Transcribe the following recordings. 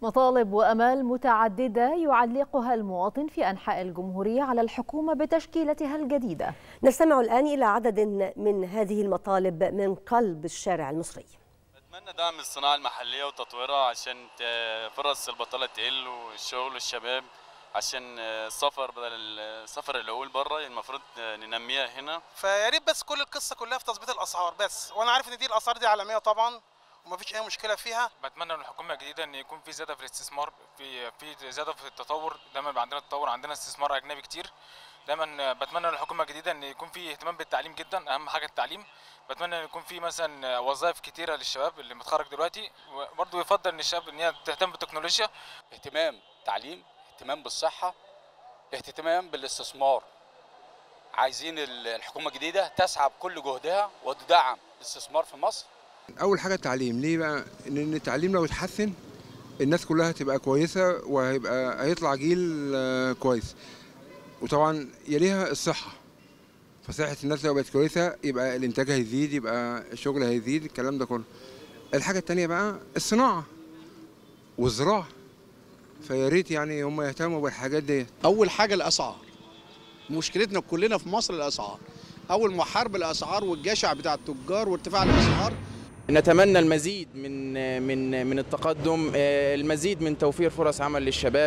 مطالب وامال متعدده يعلقها المواطن في انحاء الجمهوريه على الحكومه بتشكيلتها الجديده. نستمع الان الى عدد من هذه المطالب من قلب الشارع المصري. اتمنى دعم الصناعه المحليه وتطويرها عشان فرص البطاله تقل والشغل والشباب عشان السفر بدل السفر العقول بره المفروض ننميها هنا فيا ريت بس كل القصه كلها في تظبيط الاسعار بس وانا عارف ان دي الاسعار دي عالميه طبعا ومفيش اي مشكله فيها بتمنى من الحكومه الجديده ان يكون في زياده في الاستثمار في في زياده في التطور دايما بيبقى عندنا تطور عندنا استثمار اجنبي كتير دايما بتمنى من الحكومه الجديده ان يكون في اهتمام بالتعليم جدا اهم حاجه التعليم بتمنى ان يكون في مثلا وظائف كتيره للشباب اللي متخرج دلوقتي وبرضه يفضل ان الشباب ان هي تهتم بالتكنولوجيا اهتمام تعليم اهتمام بالصحه اهتمام بالاستثمار عايزين الحكومه الجديده تسعى بكل جهدها وتدعم الاستثمار في مصر اول حاجه التعليم ليه بقى ان التعليم لو اتحسن الناس كلها هتبقى كويسه وهيبقى هيطلع جيل كويس وطبعا يليها الصحه فصحه الناس لو بقت كويسه يبقى الانتاج هيزيد يبقى الشغل هيزيد الكلام ده كله الحاجه التانية بقى الصناعه والزراعه فيا ريت يعني هم يهتموا بالحاجات ديت اول حاجه الاسعار مشكلتنا كلنا في مصر الاسعار اول ما حرب الاسعار والجشع بتاع التجار وارتفاع الاسعار نتمنى المزيد من من من التقدم المزيد من توفير فرص عمل للشباب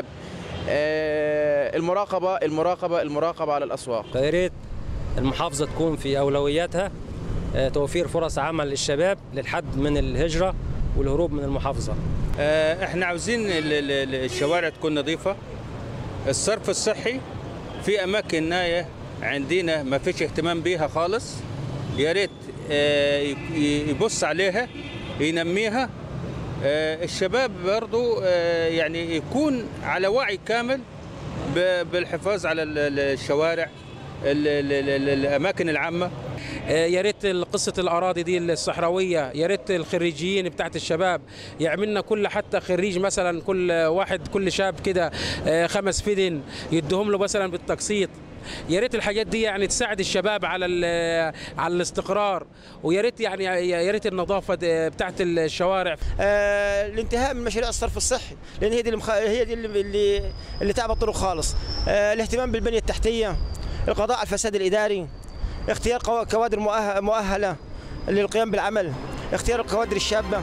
المراقبه المراقبه المراقبه على الاسواق يا ريت المحافظه تكون في اولوياتها توفير فرص عمل للشباب للحد من الهجره والهروب من المحافظه احنا عاوزين الشوارع تكون نظيفه الصرف الصحي في اماكن نايه عندنا ما فيش اهتمام بيها خالص يا ريت يبص عليها ينميها الشباب برضو يعني يكون على وعي كامل بالحفاظ على الشوارع الاماكن العامه يا ريت قصه الاراضي دي الصحراويه يا ريت الخريجيين بتاعت الشباب يعملنا كل حتى خريج مثلا كل واحد كل شاب كده خمس فدن يدهم له مثلا بالتقسيط يا ريت الحاجات دي يعني تساعد الشباب على على الاستقرار ويا ريت يعني يا ريت النظافه بتاعت الشوارع آه الانتهاء من مشاريع الصرف الصحي لان هي دي المخ... هي دي اللي اللي, اللي تعب الطرق خالص آه الاهتمام بالبنيه التحتيه القضاء على الفساد الاداري اختيار كوادر مؤهله للقيام بالعمل اختيار الكوادر الشابه